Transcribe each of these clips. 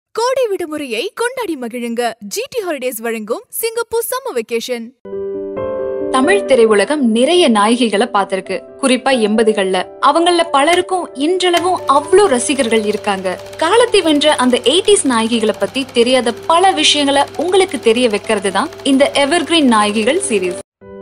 கோடை விடுமுறையை கொண்டாடி மகிழுங்க ஜிடி ஹாலிடேஸ் வழங்கும் சிங்கப்பூர் சம்மர் வெக்கேஷன் தமிழ் திரையுலகம் நிறைய நாயகிகளை பார்த்திருக்கு குறிப்பா எண்பதுகள்ல அவங்கள பலருக்கும் இன்றளவும் அவ்வளோ ரசிகர்கள் இருக்காங்க காலத்தை வென்ற அந்த எயிட்டிஸ் நாயகிகளை பத்தி தெரியாத பல விஷயங்களை உங்களுக்கு தெரிய வைக்கிறது தான் இந்த எவர்கிரீன் நாயகிகள் சீரீஸ்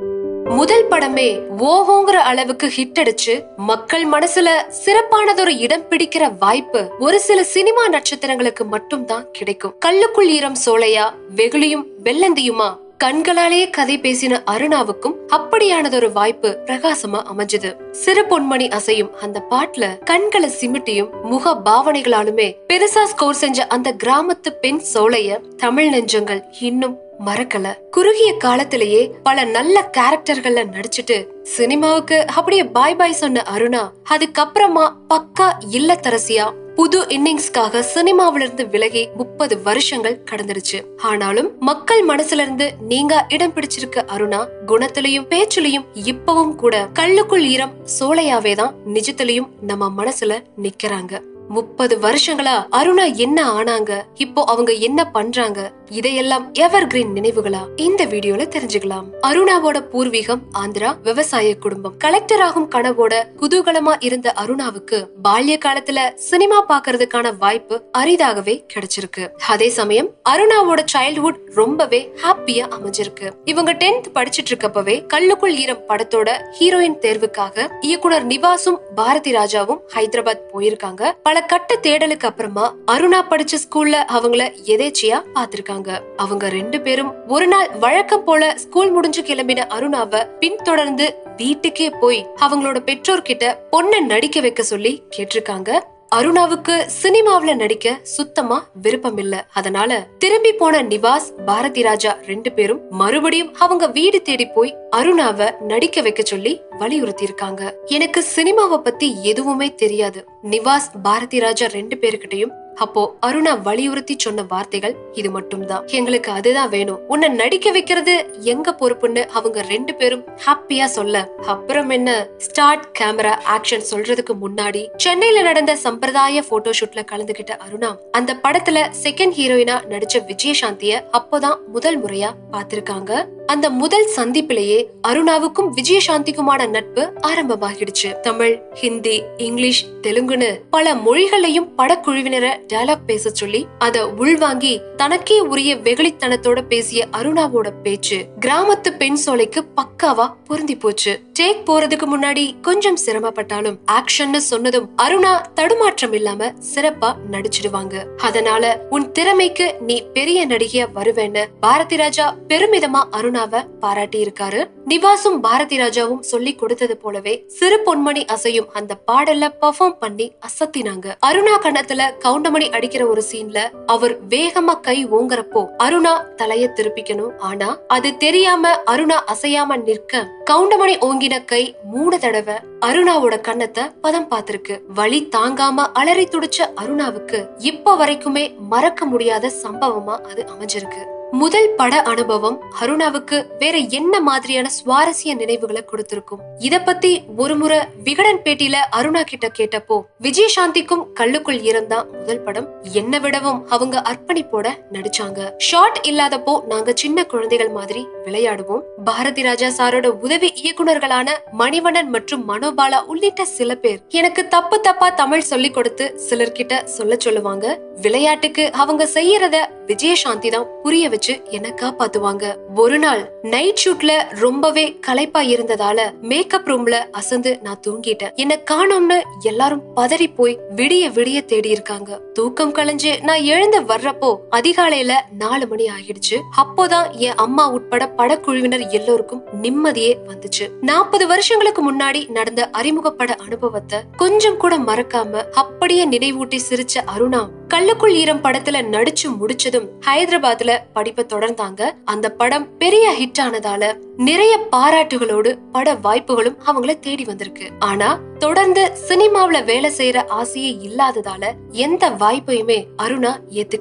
முதல் படமே ஓஹோங்கிற அளவுக்கு ஹிட் அடிச்சு மக்கள் மனசுல சிறப்பானதொரு இடம் பிடிக்கிற வாய்ப்பு ஒரு சில சினிமா நட்சத்திரங்களுக்கு மட்டும்தான் கிடைக்கும் கல்லுக்குள் ஈரம் சோலையா வெகுளியும் வெள்ளந்தியுமா கண்களாலேயே கதை பேசின அருணாவுக்கும் அப்படியானதொரு வாய்ப்பு பிரகாசமா அமைஞ்சது சிறு பொன்மணி அசையும் அந்த பாட்டுல கண்களை சிமிட்டியும் முக பாவனைகளாலுமே பெருசா ஸ்கோர் செஞ்ச அந்த கிராமத்து பெண் சோலைய தமிழ் நெஞ்சங்கள் இன்னும் மறக்கல குறுகிய காலத்திலேயே பல நல்ல கேரக்டர்கள்ல நடிச்சிட்டு சினிமாவுக்கு அப்படியே பாய் பாய் சொன்ன அருணா அதுக்கப்புறமா பக்கா இல்லத்தரசியா புது இன்னிங்ஸ்க்காக சினிமாவில இருந்து விலகி முப்பது வருஷங்கள் கடந்துருச்சு ஆனாலும் மக்கள் மனசுல இருந்து நீங்க இடம் பிடிச்சிருக்க அருணா குணத்திலையும் பேச்சுலையும் இப்பவும் கூட கல்லுக்குள் ஈரம் சோலையாவே தான் நிஜத்திலையும் நம்ம மனசுல நிக்கிறாங்க முப்பது வருஷங்களா அருணா என்ன ஆனாங்க இப்போ அவங்க என்ன பண்றாங்க இதையெல்லாம் எவர் கிரீன் நினைவுகளா இந்த வீடியோல தெரிஞ்சுக்கலாம் அருணாவோட பூர்வீகம் ஆந்திரா விவசாய குடும்பம் கலெக்டர் ஆகும் கனவோட குதூகலமா இருந்த அருணாவுக்கு பால்ய காலத்துல சினிமா பாக்குறதுக்கான வாய்ப்பு அரிதாகவே கிடைச்சிருக்கு அதே சமயம் அருணாவோட சைல்ட்ஹுட் ரொம்பவே ஹாப்பியா அமைஞ்சிருக்கு இவங்க டென்த் படிச்சிட்டு இருக்கப்பவே கல்லுக்குள் ஈரம் படத்தோட ஹீரோயின் தேர்வுக்காக இயக்குனர் நிவாசும் பாரதி ராஜாவும் ஹைதராபாத் போயிருக்காங்க பல கட்ட தேடலுக்கு அப்புறமா அருணா படிச்ச ஸ்கூல்ல அவங்கள எதேச்சியா பாத்திருக்காங்க அவங்க ரெண்டு பேரும் ஒரு நாள் வழக்கம் போல ஸ்கூல் முடிஞ்சு கிளம்பின அருணாவை பின்தொடர்ந்து வீட்டுக்கே போய் அவங்களோட பெற்றோர்கிட்ட பொண்ணை நடிக்க வைக்க சொல்லி கேட்டிருக்காங்க அருணாவுக்கு சினிமாவுல நடிக்க சுத்தமா விருப்பம் இல்ல அதனால திரும்பி போன நிவாஸ் பாரதி ராஜா ரெண்டு பேரும் மறுபடியும் அவங்க வீடு தேடி போய் அருணாவை நடிக்க வைக்க சொல்லி வலியுறுத்தி இருக்காங்க எனக்கு சினிமாவை பத்தி எதுவுமே தெரியாது நிவாஸ் பாரதி ராஜா ரெண்டு பேருக்கிட்டையும் அப்போ அருணா வலியுறுத்தி சொன்ன வார்த்தைகள் இது மட்டும்தான் எங்களுக்கு அதுதான் வேணும் உன்னை நடிக்க வைக்கிறது எங்க பொறுப்புன்னு அவங்க ரெண்டு பேரும் ஹாப்பியா சொல்ல அப்புறம் என்ன ஸ்டார்ட் கேமரா ஆக்ஷன் சொல்றதுக்கு முன்னாடி சென்னையில நடந்த சம்பிரதாய போட்டோ ஷூட்ல கலந்துகிட்ட அருணா அந்த படத்துல செகண்ட் ஹீரோயினா நடிச்ச விஜயசாந்திய அப்போதான் முதல் முறையா பார்த்திருக்காங்க அந்த முதல் சந்திப்பிலேயே அருணாவுக்கும் விஜயசாந்திக்குமான நட்பு ஆரம்பமாகிடுச்சு தமிழ் ஹிந்தி இங்கிலீஷ் தெலுங்குன்னு பல மொழிகளையும் படக்குழுவினரை டயலாக் பேச சொல்லி அத உள்வாங்கி தனக்கே உரிய வெகுளித்தனத்தோட பேசிய அருணாவோட பேச்சு கிராமத்து பெண் சோலைக்கு பக்காவா பொருந்தி போச்சு டேக் போறதுக்கு முன்னாடி கொஞ்சம் சிரமப்பட்டாலும் ஆக்ஷன்னு சொன்னதும் அருணா தடுமாற்றம் இல்லாம சிறப்பா நடிச்சிடுவாங்க அதனால உன் திறமைக்கு நீ பெரிய நடிகையா வருவேன்னு பாரதி ராஜா பெருமிதமா அருணாவை பாராட்டி இருக்காரு நிவாசும் பாரதி ராஜாவும் சொல்லி கொடுத்தது போலவே சிறு பொன்மணி அசையும் அந்த பாடல்ல பெர்ஃபார்ம் பண்ணி அசத்தினாங்க அருணா கண்ணத்துல கவுண்டமணி அடிக்கிற ஒரு சீன்ல அவர் வேகமா கை ஓங்குறப்போ அருணா தலைய திருப்பிக்கணும் ஆனா அது தெரியாம அருணா அசையாம நிற்க கவுண்டமணி ஓங்கின கை மூணு தடவை அருணாவோட கண்ணத்தை பதம் பார்த்திருக்கு வலி தாங்காம அலறி துடிச்ச அருணாவுக்கு இப்ப வரைக்குமே மறக்க முடியாத சம்பவமா அது அமைஞ்சிருக்கு முதல் பட அனுபவம் அருணாவுக்கு வேற என்ன மாதிரியான சுவாரஸ்ய நினைவுகளை கொடுத்திருக்கும் இத பத்தி ஒரு முறை விகடன் பேட்டியில அருணா கிட்ட கேட்டப்போ விஜயசாந்திக்கும் கல்லுக்குள் இருந்தான் முதல் படம் என்ன விடவும் அவங்க அர்ப்பணிப்போட நடிச்சாங்க ஷார்ட் இல்லாதப்போ நாங்க சின்ன குழந்தைகள் மாதிரி விளையாடுவோம் பாரதி ராஜா சாரோட உதவி இயக்குனர்களான மணிவண்ணன் மற்றும் மனோபாலா உள்ளிட்ட சில பேர் எனக்கு தப்பு தப்பா தமிழ் சொல்லி கொடுத்து சிலர்கிட்ட சொல்ல சொல்லுவாங்க விளையாட்டுக்கு அவங்க செய்யறத விஜயசாந்தி தான் புரிய வச்சு என்ன காப்பாத்துவாங்க ஒரு நாள் நைட் ஷூட்ல ரொம்பவே களைப்பா இருந்ததால மேக்கப் ரூம்ல அசந்து நான் தூங்கிட்டேன் என்ன காணோம்னு எல்லாரும் பதறி போய் விடிய விடிய தேடி இருக்காங்க தூக்கம் கலைஞ்சு நான் எழுந்து வர்றப்போ அதிகாலையில நாலு மணி ஆகிடுச்சு அப்போதான் என் அம்மா உட்பட படக்குழுவினர் எல்லோருக்கும் நிம்மதியே வந்துச்சு நாற்பது வருஷங்களுக்கு முன்னாடி நடந்த அறிமுகப்பட அனுபவத்தை கொஞ்சம் கூட மறக்காம அப்படியே நினைவூட்டி சிரிச்ச அருணா கல்லுக்குள் ஈரம் படத்துல நடிச்சு முடிச்சதும் ஹைதராபாத்ல படிப்பை தொடர்ந்தாங்க அந்த படம் பெரிய ஹிட் ஆனதால நிறைய பாராட்டுகளோடு பட வாய்ப்புகளும் அவங்கள தேடி வந்திருக்கு ஆனா தொடர்ந்து சினிமாவுல வேலை செய்யற ஆசையே இல்லாததால எந்த வாய்ப்பையுமே அருணா ஏத்துக்கல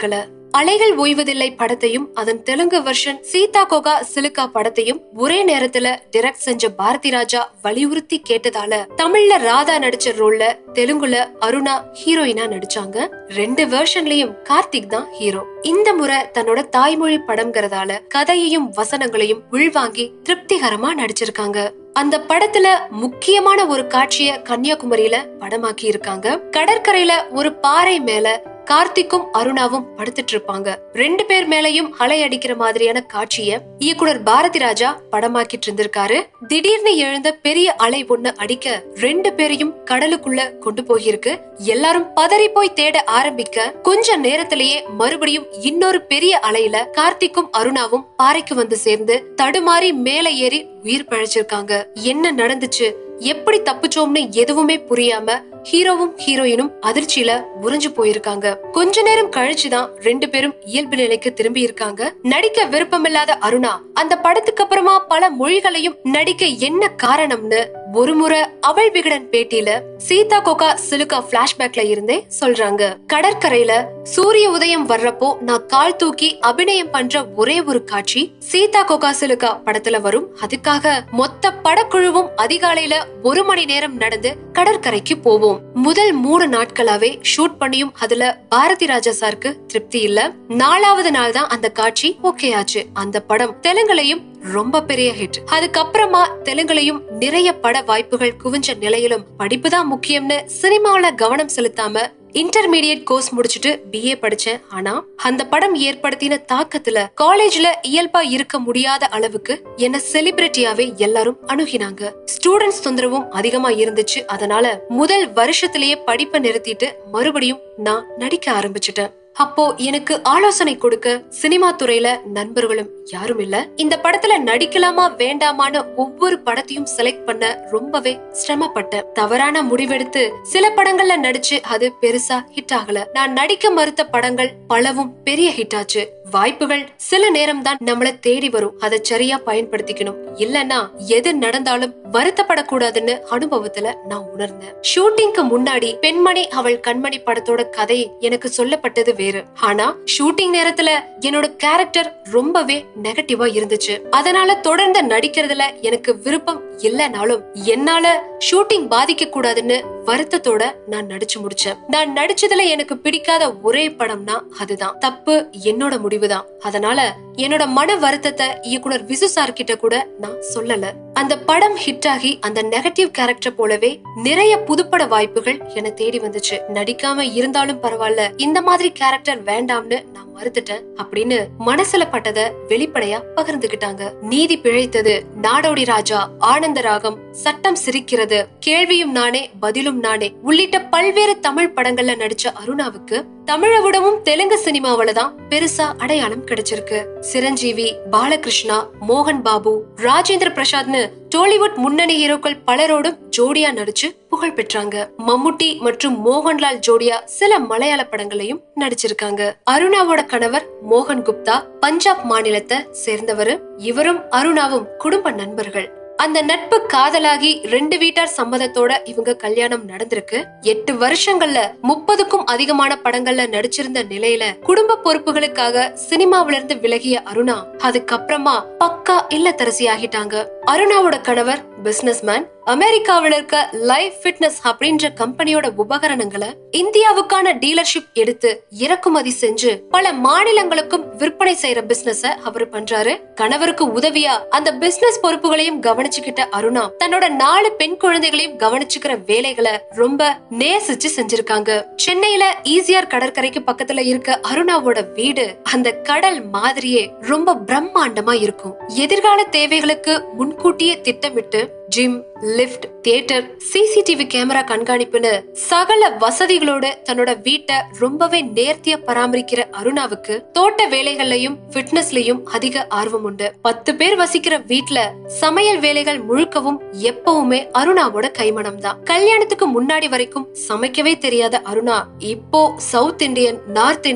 அலைகள் ஓய்வதில்லை படத்தையும் அதன் தெலுங்கு வெர்ஷன் சீதா கோகா சிலுக்கா படத்தையும் ஒரே நேரத்துல டிரெக்ட் செஞ்ச பாரதி ராஜா வலியுறுத்தி கேட்டதால தமிழ்ல ராதா நடிச்ச ரோல்ல தெலுங்குல அருணா ஹீரோயினா நடிச்சாங்க ரெண்டு வெர்ஷன்லயும் கார்த்திக் தான் ஹீரோ இந்த முறை தன்னோட தாய்மொழி படம்ங்கிறதால கதையையும் வசனங்களையும் உள்வாங்கி திருப்திகரமா நடிச்சிருக்காங்க அந்த படத்துல முக்கியமான ஒரு காட்சிய கன்னியாகுமரியில படமாக்கி இருக்காங்க கடற்கரையில ஒரு பாறை மேல கார்த்திக்கும் அருணாவும் படுத்துட்டு இருப்பாங்க ரெண்டு பேர் மேலயும் அலை அடிக்கிற மாதிரியான காட்சிய இயக்குனர் பாரதி ராஜா படமாக்கிட்டு இருந்திருக்காரு திடீர்னு எழுந்த பெரிய அலை ஒண்ணு அடிக்க ரெண்டு பேரையும் கடலுக்குள்ள கொண்டு போகிருக்கு எல்லாரும் பதறி போய் தேட ஆரம்பிக்க கொஞ்ச நேரத்திலேயே மறுபடியும் இன்னொரு பெரிய அலையில கார்த்திக்கும் அருணாவும் பாறைக்கு வந்து சேர்ந்து தடுமாறி மேல ஏறி உயிர் பழைச்சிருக்காங்க என்ன நடந்துச்சு எப்படி தப்பிச்சோம்னு எதுவுமே புரியாம ஹீரோவும் ஹீரோயினும் அதிர்ச்சியில உறைஞ்சு போயிருக்காங்க கொஞ்ச நேரம் கழிச்சுதான் ரெண்டு பேரும் இயல்பு நிலைக்கு திரும்பி இருக்காங்க நடிக்க விருப்பமில்லாத அருணா அந்த படத்துக்கு அப்புறமா பல மொழிகளையும் நடிக்க என்ன காரணம்னு ஒரு முறை அவள் விகடன் பேட்டியில சீதா கோகா சிலுக்கா பிளாஷ்பேக்ல இருந்தே சொல்றாங்க கடற்கரையில சூரிய உதயம் வர்றப்போ நான் கால் தூக்கி அபிநயம் பண்ற ஒரே ஒரு காட்சி சீதா கோகா சிலுக்கா படத்துல வரும் அதுக்காக மொத்த படக்குழுவும் அதிகாலையில ஒரு மணி நேரம் நடந்து கடற்கரைக்கு போவோம் முதல் மூணு நாட்களாவே ஷூட் பண்ணியும் அதுல பாரதி ராஜா சாருக்கு திருப்தி இல்ல நாலாவது நாள் தான் அந்த காட்சி ஓகே ஆச்சு அந்த படம் தெலுங்குலையும் ரொம்ப பெரிய ஹிட் அதுக்கப்புறமா தெலுங்குலையும் நிறைய பட வாய்ப்புகள் குவிஞ்ச நிலையிலும் படிப்பு தான் முக்கியம்னு சினிமாவுல கவனம் செலுத்தாம இன்டர்மீடியட் கோர்ஸ் முடிச்சுட்டு பிஏ படிச்சேன் ஆனா அந்த படம் ஏற்படுத்தின தாக்கத்துல காலேஜ்ல இயல்பா இருக்க முடியாத அளவுக்கு என்ன செலிபிரிட்டியாவே எல்லாரும் அணுகினாங்க ஸ்டூடெண்ட்ஸ் தொந்தரவும் அதிகமா இருந்துச்சு அதனால முதல் வருஷத்திலேயே படிப்பை நிறுத்திட்டு மறுபடியும் நான் நடிக்க ஆரம்பிச்சிட்டேன் அப்போ எனக்கு ஆலோசனை கொடுக்க சினிமா துறையில நண்பர்களும் யாரும் இல்ல இந்த படத்துல நடிக்கலாமா வேண்டாமான்னு ஒவ்வொரு படத்தையும் செலக்ட் பண்ண ரொம்பவே சிரமப்பட்டேன் தவறான முடிவெடுத்து சில படங்கள்ல நடிச்சு அது பெருசா ஹிட் ஆகல நான் நடிக்க மறுத்த படங்கள் பலவும் பெரிய ஹிட் ஆச்சு வாய்ப்புகள் சில நேரம் தான் நம்மள தேடி வரும் அதை சரியா பயன்படுத்திக்கணும் இல்லன்னா எது நடந்தாலும் வருத்தப்படக்கூடாதுன்னு அனுபவத்துல நான் உணர்ந்தேன் ஷூட்டிங்க்கு முன்னாடி பெண்மணி அவள் கண்மணி படத்தோட கதை எனக்கு சொல்லப்பட்டது வேறு ஆனா ஷூட்டிங் நேரத்துல என்னோட கேரக்டர் ரொம்பவே நெகட்டிவா இருந்துச்சு அதனால தொடர்ந்து நடிக்கிறதுல எனக்கு விருப்பம் இல்லைனாலும் என்னால ஷூட்டிங் பாதிக்க கூடாதுன்னு வருத்தத்தோட நான் நடிச்சு முடிச்சேன் நான் நடிச்சதுல எனக்கு பிடிக்காத ஒரே படம்னா அதுதான் தப்பு என்னோட முடிவுதான் அதனால என்னோட மன வருத்தத்தை இயக்குனர் விசு சார் கிட்ட கூட நான் சொல்லல அந்த படம் ஹிட் ஆகி அந்த நெகட்டிவ் கேரக்டர் போலவே நிறைய புதுப்பட வாய்ப்புகள் என தேடி வந்துச்சு நடிக்காம இருந்தாலும் பரவாயில்ல இந்த மாதிரி கேரக்டர் வேண்டாம்னு நான் மறுத்துட்டேன் அப்படின்னு மனசுல பட்டத வெளிப்படையா பகிர்ந்துகிட்டாங்க நீதி பிழைத்தது நாடோடி ராஜா ஆனந்த ராகம் சட்டம் சிரிக்கிறது கேள்வியும் நானே பதிலும் நானே உள்ளிட்ட பல்வேறு தமிழ் படங்கள்ல நடிச்ச அருணாவுக்கு தமிழை விடவும் தெலுங்கு சினிமாவில தான் பெருசா அடையாளம் கிடைச்சிருக்கு சிரஞ்சீவி பாலகிருஷ்ணா மோகன் பாபு ராஜேந்திர பிரசாத்னு டோலிவுட் முன்னணி ஹீரோக்கள் பலரோடும் ஜோடியா நடிச்சு புகழ் பெற்றாங்க மம்முட்டி மற்றும் மோகன்லால் ஜோடியா சில மலையாள படங்களையும் நடிச்சிருக்காங்க அருணாவோட கணவர் மோகன் குப்தா பஞ்சாப் மாநிலத்தை சேர்ந்தவரு இவரும் அருணாவும் குடும்ப நண்பர்கள் அந்த நட்பு காதலாகி ரெண்டு வீட்டார் சம்மதத்தோட இவங்க கல்யாணம் நடந்திருக்கு எட்டு வருஷங்கள்ல முப்பதுக்கும் அதிகமான படங்கள்ல நடிச்சிருந்த நிலையில குடும்ப பொறுப்புகளுக்காக சினிமாவில இருந்து விலகிய அருணா அதுக்கப்புறமா பக்கா இல்லத்தரசி ஆகிட்டாங்க அருணாவோட கணவர் பிசினஸ்மேன் அமெரிக்காவில இருக்க லைஃப் ஃபிட்னஸ் அப்படின்ற கம்பெனியோட உபகரணங்களை இந்தியாவுக்கான டீலர்ஷிப் எடுத்து இறக்குமதி செஞ்சு பல மாநிலங்களுக்கும் விற்பனை செய்யற பிசினஸ அவர் பண்றாரு கணவருக்கு உதவியா அந்த பிசினஸ் பொறுப்புகளையும் கவனிச்சுக்கிட்ட அருணா தன்னோட நாலு பெண் குழந்தைகளையும் கவனிச்சுக்கிற வேலைகளை ரொம்ப நேசிச்சு செஞ்சிருக்காங்க சென்னையில ஈசிஆர் கடற்கரைக்கு பக்கத்துல இருக்க அருணாவோட வீடு அந்த கடல் மாதிரியே ரொம்ப பிரம்மாண்டமா இருக்கும் எதிர்கால தேவைகளுக்கு முன்கூட்டியே திட்டமிட்டு gym lift theatre CCTV camera கண்காணிப்புன்னு சகல வசதிகளோட தன்னோட வீட்டை ரொம்பவே நேர்த்தியா பராமரிக்கிற அருணாவுக்கு தோட்ட வேலைகள்லயும் ஃபிட்னஸ்லயும் அதிக ஆர்வம் உண்டு பத்து பேர் வசிக்கிற வீட்ல சமையல் வேலைகள் முழுக்கவும் எப்பவுமே அருணாவோட கைமணம் தான் கல்யாணத்துக்கு முன்னாடி வரைக்கும் சமைக்கவே தெரியாத அருணா இப்போ south Indian north Indian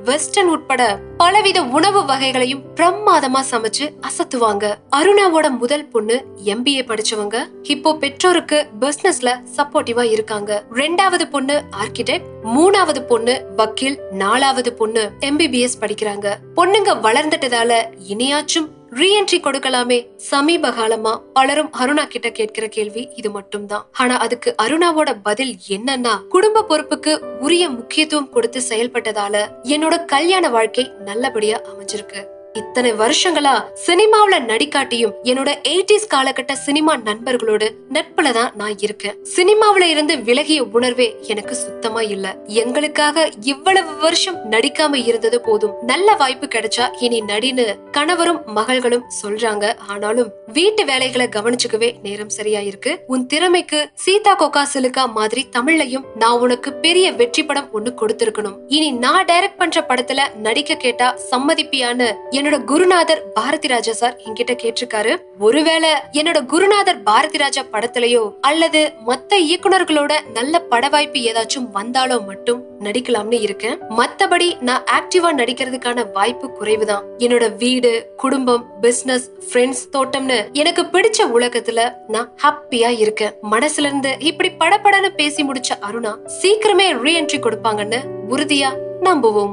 western உட்பட பலவித உணவு வகைகளையும் பிரமாதமா சமைச்சு அசத்துவாங்க அருணாவோட முதல் பொண்ணு எம்பிஏ படிச்சவங்க இப்போ பெற்றோருக்கு பிசினஸ்ல சப்போர்ட்டிவா இருக்காங்க ரெண்டாவது பொண்ணு ஆர்கிடெக்ட் மூணாவது பொண்ணு வக்கீல் நாலாவது பொண்ணு எம்பிபிஎஸ் படிக்கிறாங்க பொண்ணுங்க வளர்ந்துட்டதால இனியாச்சும் ரீஎன்ட்ரி கொடுக்கலாமே சமீப காலமா பலரும் அருணா கிட்ட கேட்கிற கேள்வி இது மட்டும்தான் ஆனா அதுக்கு அருணாவோட பதில் என்னன்னா குடும்ப பொறுப்புக்கு உரிய முக்கியத்துவம் கொடுத்து செயல்பட்டதால என்னோட கல்யாண வாழ்க்கை நல்லபடியா அமைஞ்சிருக்கு இத்தனை வருஷங்களா சினிமாவுல நடிக்காட்டியும் என்னோட எயிட்டிஸ் காலகட்ட சினிமா நண்பர்களோட நட்புல தான் நான் இருக்கேன் சினிமாவுல இருந்து விலகிய உணர்வே எனக்கு சுத்தமா இல்ல எங்களுக்காக இவ்வளவு வருஷம் நடிக்காம இருந்தது போதும் நல்ல வாய்ப்பு கிடைச்சா இனி நடின்னு கணவரும் மகள்களும் சொல்றாங்க ஆனாலும் வீட்டு வேலைகளை கவனிச்சுக்கவே நேரம் சரியா இருக்கு உன் திறமைக்கு சீதா கொக்கா சிலுக்கா மாதிரி தமிழ்லையும் நான் உனக்கு பெரிய வெற்றி படம் ஒண்ணு கொடுத்திருக்கணும் இனி நான் டைரக்ட் பண்ற படத்துல நடிக்க கேட்டா சம்மதிப்பியான்னு என்னோட குருநாதர் பாரதி ராஜா சார் என்கிட்ட கேட்டிருக்காரு ஒருவேளை என்னோட குருநாதர் பாரதி ராஜா படத்திலேயோ அல்லது மத்த இயக்குனர்களோட நல்ல பட வாய்ப்பு ஏதாச்சும் வந்தாலோ மட்டும் நடிக்கலாம்னு இருக்கேன் மத்தபடி நான் ஆக்டிவா நடிக்கிறதுக்கான வாய்ப்பு குறைவுதான் என்னோட வீடு குடும்பம் பிசினஸ் ஃப்ரெண்ட்ஸ் தோட்டம்னு எனக்கு பிடிச்ச உலகத்துல நான் ஹாப்பியா இருக்கேன் மனசுல இருந்து இப்படி படபடன்னு பேசி முடிச்ச அருணா சீக்கிரமே ரீஎன்ட்ரி கொடுப்பாங்கன்னு உறுதியா நம்புவோம்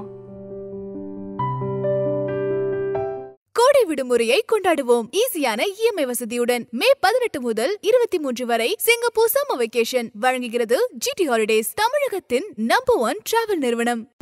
கோடை விடுமுறையை கொண்டாடுவோம் ஈஸியான இஎம்ஐ வசதியுடன் மே பதினெட்டு முதல் இருபத்தி மூன்று வரை சிங்கப்பூர் சம்மர் வெக்கேஷன் வழங்குகிறது ஜிடி ஹாலிடேஸ் தமிழகத்தின் நம்பர் ஒன் டிராவல் நிறுவனம்